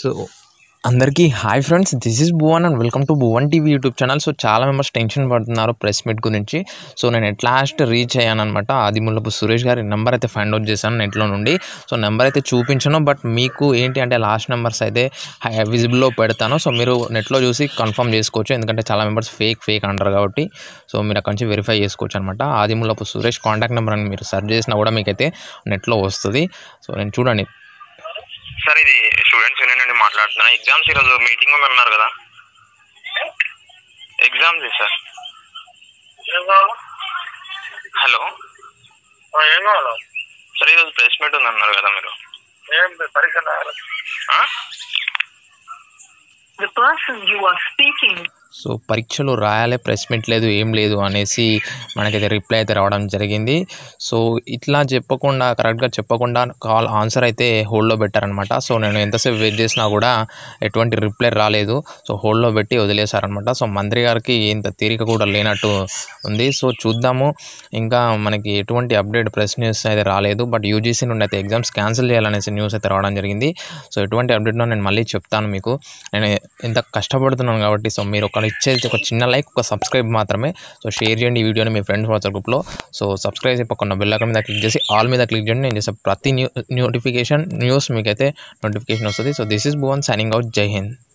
So అందరికీ hi friends this is Bhuvan and welcome to Bhuvan TV YouTube channel so చాలా members tension పడుతున్నారు press meet గురించి so నేను at last reach అయ్యాను అనమాట ఆదిముల్లపు సురేష్ గారి నెంబర్ అయితే ఫైండ్ అవుట్ చేశాను నెట్లో నుండి సో నెంబర్ అయితే చూపించాను బట్ మీకు ఏంటి అంటే లాస్ట్ నెంబర్స్ అయితే విజిబుల్లో పెడతాను సో మీరు నెట్లో చూసి కన్ఫర్మ్ చేసుకోవచ్చు ఎందుకంటే చాలా మెంబర్స్ ఫేక్ ఫేక్ అంటారు కాబట్టి సో మీరు అక్కడి నుంచి వెరిఫై చేసుకోవచ్చు అనమాట ఆదిముల్లపు సురేష్ కాంటాక్ట్ నెంబర్ అని మీరు సెర్చ్ చేసినా కూడా మీకైతే నెట్లో వస్తుంది సో నేను చూడండి సార్ ఇది స్టూడెంట్స్ యూనియన్ నుండి మాట్లాడుతున్నా ఎగ్జామ్స్ ఈరోజు మీటింగ్ ఉంది అన్నారు కదా ఎగ్జామ్స్ సార్ ఏం కావాలి హలో ఆ, ఏం కావాలి సార్ ఈరోజు ప్రెస్ మీట్ ఉంది అన్నారు కదా మీరు ఏం పరీక్ష రాయాలి ఆ? The person you are speaking so పరీక్షలు రాయాలి ప్రెస్ మీట్ లేదు ఏం లేదు అనేసి మనకైతే రిప్లై అయితే రావడం జరిగింది సో ఇట్లా చెప్పకుండా కరెక్ట్గా చెప్పకుండా కాల్ ఆన్సర్ అయితే హోల్డ్లో పెట్టారనమాట సో నేను ఎంతసేపు వెయిట్ చేసినా కూడా ఎటువంటి రిప్లై రాలేదు సో హోల్డ్లో పెట్టి వదిలేశారనమాట సో మంత్రి గారికి ఇంత తీరిక కూడా లేనట్టు ఉంది సో చూద్దాము ఇంకా మనకి ఎటువంటి అప్డేట్ ప్రెస్ న్యూస్ అయితే రాలేదు బట్ యూజీసీ నుండి అయితే ఎగ్జామ్స్ క్యాన్సిల్ చేయాలనేసి న్యూస్ అయితే రావడం జరిగింది సో ఎటువంటి అప్డేట్నో నేను మళ్ళీ చెప్తాను మీకు నేను ఇంత కష్టపడుతున్నాను కాబట్టి సో మీరు ఒక ఇచ్చేది ఒక చిన్న లైక్ ఒక సబ్స్క్రైబ్ మాత్రమే సో షేర్ చేయండి ఈ వీడియోని మీ ఫ్రెండ్స్ వాట్సాప్ గ్రూప్లో సో సబ్స్క్రైబ్ చేసి పక్కన బెల్ ఐకాన్ మీద క్లిక్ చేసి ఆల్ మీద క్లిక్ చేయండి నేను చేసే ప్రతి న్యూ నోటిఫికేషన్ న్యూస్ మీకైతే నోటిఫికేషన్ వస్తుంది so this is Bhuvan signing out Jai Hind